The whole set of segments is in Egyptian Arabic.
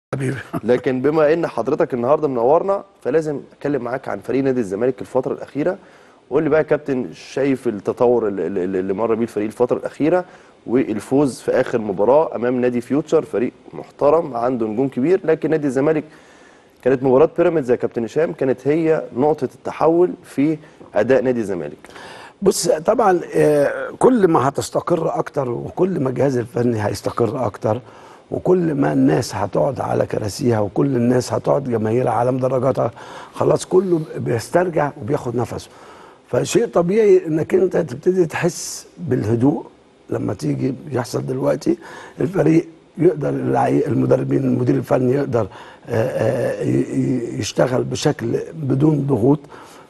حبيبي لكن بما ان حضرتك النهارده منورنا فلازم اتكلم معاك عن فريق نادي الزمالك الفتره الاخيره وقول لي بقى يا كابتن شايف التطور اللي- اللي اللي مر بيه الفريق الفتره الاخيره والفوز في اخر مباراه امام نادي فيوتشر فريق محترم عنده نجوم كبير لكن نادي الزمالك كانت مباراه بيراميدز يا كابتن هشام كانت هي نقطه التحول في اداء نادي الزمالك بص طبعا آه، كل ما هتستقر اكتر وكل ما الجهاز الفني هيستقر اكتر وكل ما الناس هتقعد على كراسيها وكل الناس هتقعد جماهيرها على مدرجاتها خلاص كله بيسترجع وبياخد نفسه فشيء طبيعي انك انت تبتدي تحس بالهدوء لما تيجي يحصل دلوقتي الفريق يقدر اللعي- المدربين المدير الفني يقدر آه، آه، ي- ي- يشتغل بشكل بدون ضغوط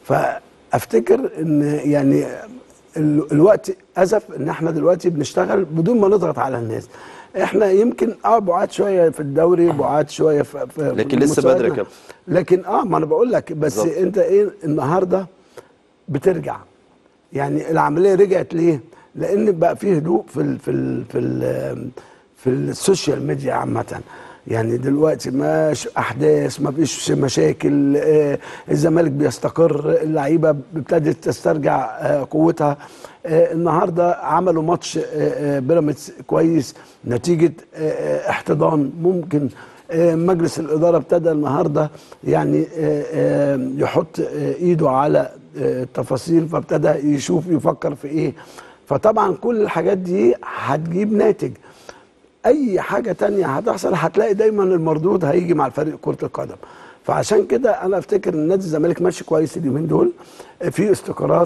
فافتكر ان يعني ال- الوقت اسف ان احنا دلوقتي بنشتغل بدون ما نضغط على الناس احنا يمكن اه بعاد شويه في الدوري بعاد شويه في, في لكن لسه مستوياتنا. بدري يا كابتن. لكن اه ما انا بقول لك بس بالظبط. انت ايه النهارده بترجع يعني العمليه رجعت ليه؟ لان بقى فيه هدوء في ال في ال في ال في السوشيال ميديا عامه يعني دلوقتي مش احداث ما فيش مشاكل آه، الزمالك بيستقر اللعيبه ابتدت تسترجع آه، قوتها آه، النهارده عملوا ماتش آه، آه، بيراميدز كويس نتيجه آه، آه، احتضان ممكن آه، مجلس الاداره ابتدى النهارده يعني آه، آه، يحط آه، ايده على آه، التفاصيل فابتدى يشوف يفكر في ايه فطبعا كل الحاجات دي هتجيب ناتج اي حاجه تانية هتحصل هتلاقي دايما المردود هيجي مع الفريق كره القدم فعشان كده انا افتكر ان نادي الزمالك ماشي كويس اليومين دول في استقرار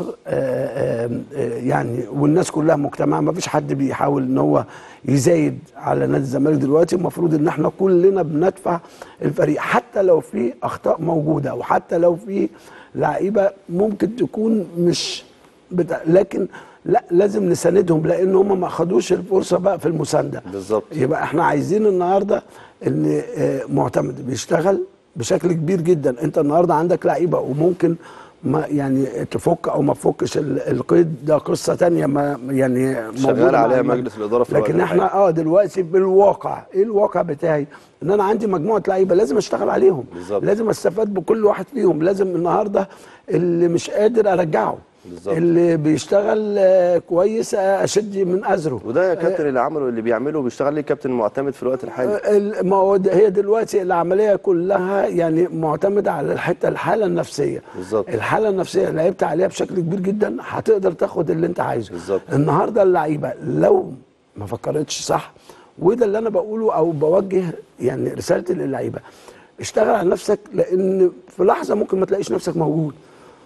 آه، آه، آه، يعني والناس كلها مجتمعه ما فيش حد بيحاول ان هو يزايد على نادي الزمالك دلوقتي المفروض ان احنا كلنا بندفع الفريق حتى لو في اخطاء موجوده وحتى لو في لعيبه ممكن تكون مش بتاع لكن لا لازم نساندهم لان هم ما خدوش الفرصه بقى في المسانده بالظبط. يبقى احنا عايزين النهارده ان آه، معتمد بيشتغل بشكل كبير جدا انت النهارده عندك لعيبه وممكن ما يعني تفك او ما تفكش ال- القيد ده قصه تانية ما يعني شغال موجودة مع عليها الم- مجلس الإدارة في الوقت لكن احنا الحالي. اه دلوقتي بالواقع ايه الواقع بتاعي ان انا عندي مجموعه لعيبه لازم اشتغل عليهم بالظبط. لازم استفاد بكل واحد فيهم لازم النهارده اللي مش قادر ارجعه بالظبط. اللي بيشتغل آه، كويس آه، اشد من ازره وده يا كابتن اللي عمله اللي بيعمله بيشتغل ليه كابتن معتمد في الوقت الحالي ال- ما هو ده- هي دلوقتي العمليه كلها يعني معتمده على الحته الحاله النفسيه بالظبط. الحاله النفسيه اللي لعبت عليها بشكل كبير جدا هتقدر تاخد اللي انت عايزه بالظبط. النهارده اللعيبه لو ما فكرتش صح وده اللي انا بقوله او بوجه يعني رسالتي للعيبه اشتغل على نفسك لان في لحظه ممكن ما تلاقيش نفسك موجود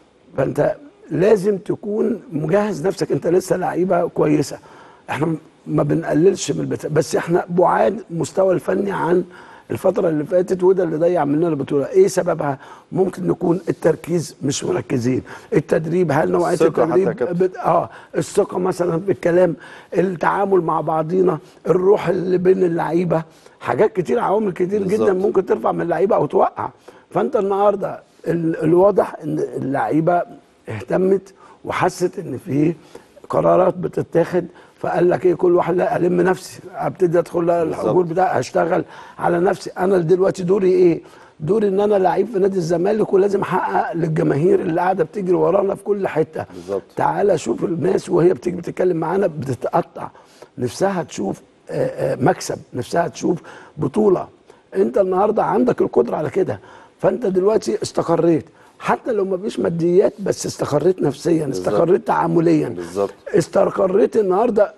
فانت لازم تكون مجهز نفسك انت لسه لعيبه كويسه احنا ما بنقللش من البتاع بس احنا بعاد مستوى الفني عن الفتره اللي فاتت وده اللي ضيع مننا البطوله ايه سببها ممكن نكون التركيز مش مركزين التدريب هل نوعيه الثقة حتى يا التدريب كابتن. بت... اه الثقه مثلا في الكلام التعامل مع بعضينا الروح اللي بين اللعيبه حاجات كتير عوامل كتير بالظبط. جدا ممكن ترفع من اللعيبه او توقع فانت النهارده ال- الواضح ان اللعيبه اهتمت وحست ان في قرارات بتتاخد فقال لك ايه كل واحد لا الم نفسي ابتدي ادخل لا الحضور بتاعي اشتغل على نفسي انا دلوقتي دوري ايه دوري ان انا لعيب في نادي الزمالك ولازم احقق للجماهير اللي قاعده بتجري ورانا في كل حته بالظبط. تعالى شوف الناس وهي بتيجي بتتكلم معانا بتتقطع نفسها تشوف آه، آه، مكسب نفسها تشوف بطولة انت النهاردة عندك القدرة على كده فانت دلوقتي استقريت حتى لو ما فيش ماديات بس استقريت نفسيا استقريت تعامليا بالظبط. استقريت النهارده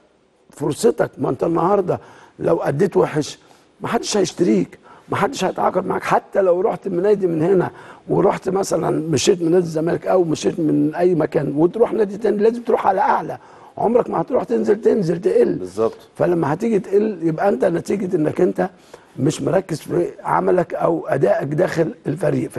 فرصتك ما انت النهارده لو اديت وحش ما حدش هيشتريك ما حدش هيتعاقد معاك حتى لو رحت من نادي من هنا ورحت مثلا مشيت من نادي الزمالك او مشيت من اي مكان وتروح نادي تاني لازم تروح على اعلى عمرك ما هتروح تنزل تنزل تقل بالظبط. فلما هتيجي تقل يبقى انت نتيجه انك انت مش مركز في عملك او ادائك داخل الفريق